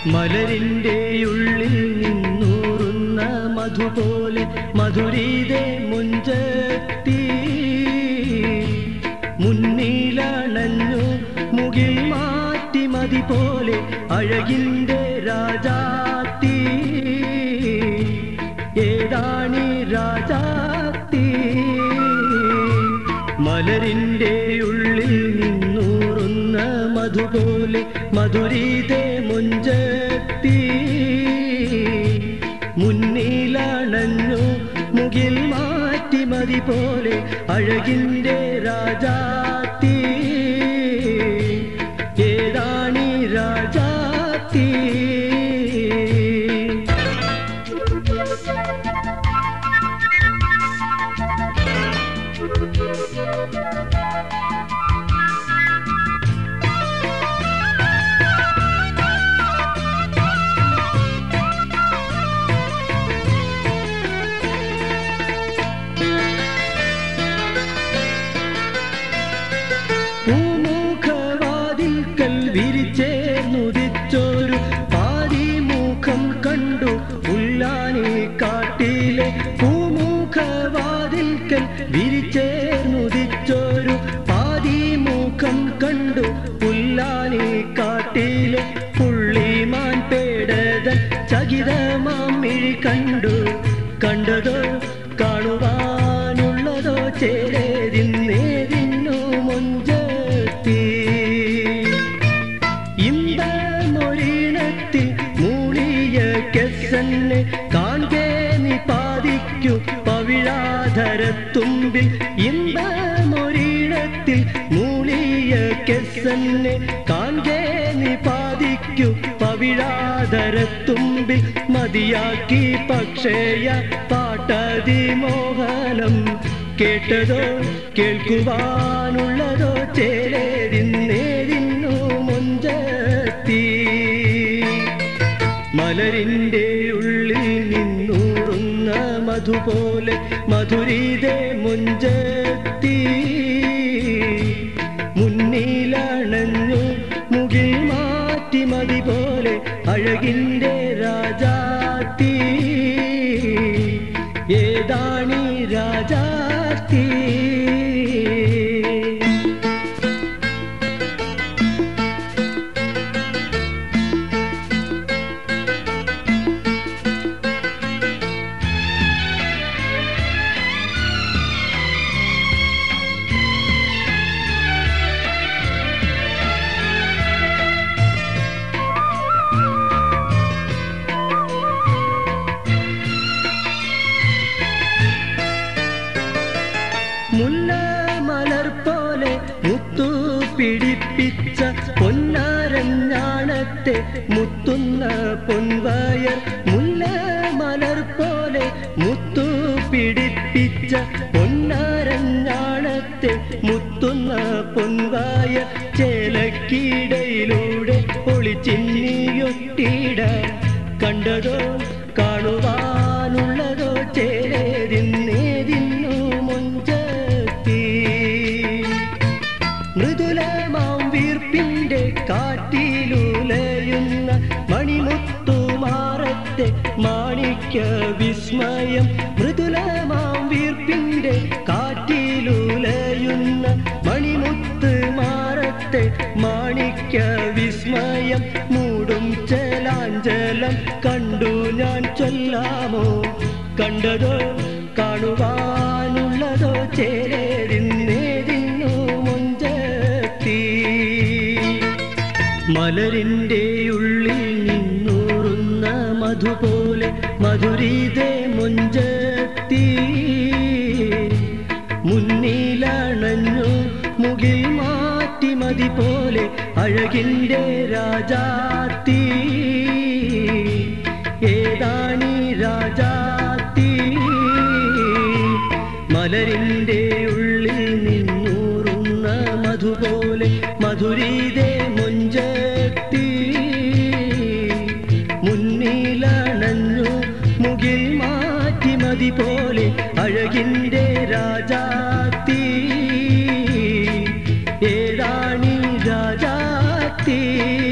മലരിൻ്റെ ഉള്ളിൽ നിന്നൂറുന്ന മധുപോലെ മധുരീതെ മുഞ്ചത്തി മുന്നിലണഞ്ഞു മുകിൽ മാറ്റി മതി പോലെ അഴകിൻ്റെ രാജാത്തി ഏതാണി രാജാത്തി മലരിൻ്റെ ഉള്ളിൽ നിന്നൂറുന്ന മധുപോലെ മധുരീതെ മുഞ്ചത്തി മുന്നിലണഞ്ഞു മുകിൽ മാറ്റി മതി പോലെ അഴകിൻ്റെ രാജാത്തി ഏതാണി രാജാത്തി പൂമുഖവാതിൽക്കൽ വിരിച്ചേർന്നുദിച്ചൊരു പാതിമുഖം കണ്ടു ഉല്ലാനി കാട്ടിലെ പൂമുഖവാതിൽക്കൽ വിരിച്ചേർന്നുദിച്ചൊരു പാതിമുഖം കണ്ടു ഉല്ലാനി കാട്ടിലെ പുള്ളിമാൻ പേടതൻ ചകിതമാം മിഴി കണ്ടു കണ്ടതോ കാണുവാനുള്ളതോ ചേരേതിന്നേതിന്നു മൊഞ്ചത്തി ഇമ്പമൊരീണത്തിൽ മൂളിയ കെസന്നെ കാൺകേ നിപാതിക്കു പവിഴാധരത്തുമ്പിൽ ഇമ്പമൊരീണത്തിൽ മൂളിയ കെസന്നെ കാൺകേ നിപാതിക്കു പവിഴാധരത്തുമ്പിൽ മതിയാക്കി പക്ഷേയ പാട്ടതി മോഹനം കേട്ടതോ കേൾക്കുവാനുള്ളതോ ചേരേതിന്നേതിന്നു മുഞ്ചത്തി മലരിൻ്റെ ഉള്ളിൽ നിന്നൂറുന്ന മധുപോലെ മധുരീതെ മുഞ്ചത്തി മുന്നിലണഞ്ഞു മുകിൽ മാറ്റി മതി പോലെ അഴകിൻ്റെ രാജാത്തി ഏതാണി രാജാത്തി മുല്ല മലർ പോലെ മുത്തു പിടിപ്പിച്ച പൊന്നാരഞ്ഞാണത്തെ മുത്തുന്ന പൊൻവയർ മുല്ല മലർ പോലെ മുത്തു പിടിപ്പിച്ച പൊന്നാരഞ്ഞാണത്തെ മുത്തുന്ന പൊൻവയർ ചേലക്കിടയിലൂടെ ഒളിച്ചിന്നിയൊട്ടിട കണ്ടതോ കാണുവാനുള്ളതോ ചേരേതിന്നേതിന്നു മുഞ്ചത്തി മൃദുലമാം വീർപ്പിന്റെ കാറ്റിലുലയുന്ന മണിമുത്തുമാറത്തെ മാണിക്യ വിസ്മയം മൃദുലമാം വീർപ്പിന്റെ കാറ്റിലുലയുന്ന മണിമുത്ത് മാറത്തെ മാണിക്യ വിസ്മയം മൂടും ചലാഞ്ചലം കണ്ടു ഞാൻ ചൊല്ലാമോ കണ്ടതോ കാണുവാനുള്ളതോ ചേരേതിന്നേതിന്നു മുഞ്ചത്തി മലരിൻ്റെ ഉള്ളിൽ നിന്നൂറുന്ന മധുപോലെ മധുരീതെ മുഞ്ചത്തി മുന്നിലണഞ്ഞു മുകിൽ മാറ്റി മതി പോലെ അഴകിൻ്റെ രാജാത്തി ഏതാണി രാജാത്തി മലരിൻ്റെ ഉള്ളിൽ നിന്നൂറുന്ന മധുപോലെ മധുരീതെ മുഞ്ചത്തി മുന്നിലണഞ്ഞു മുകിൽ മാറ്റി മതി പോലെ അഴകിൻ്റെ രാജാത്തി ഏതാണി രാജാത്തി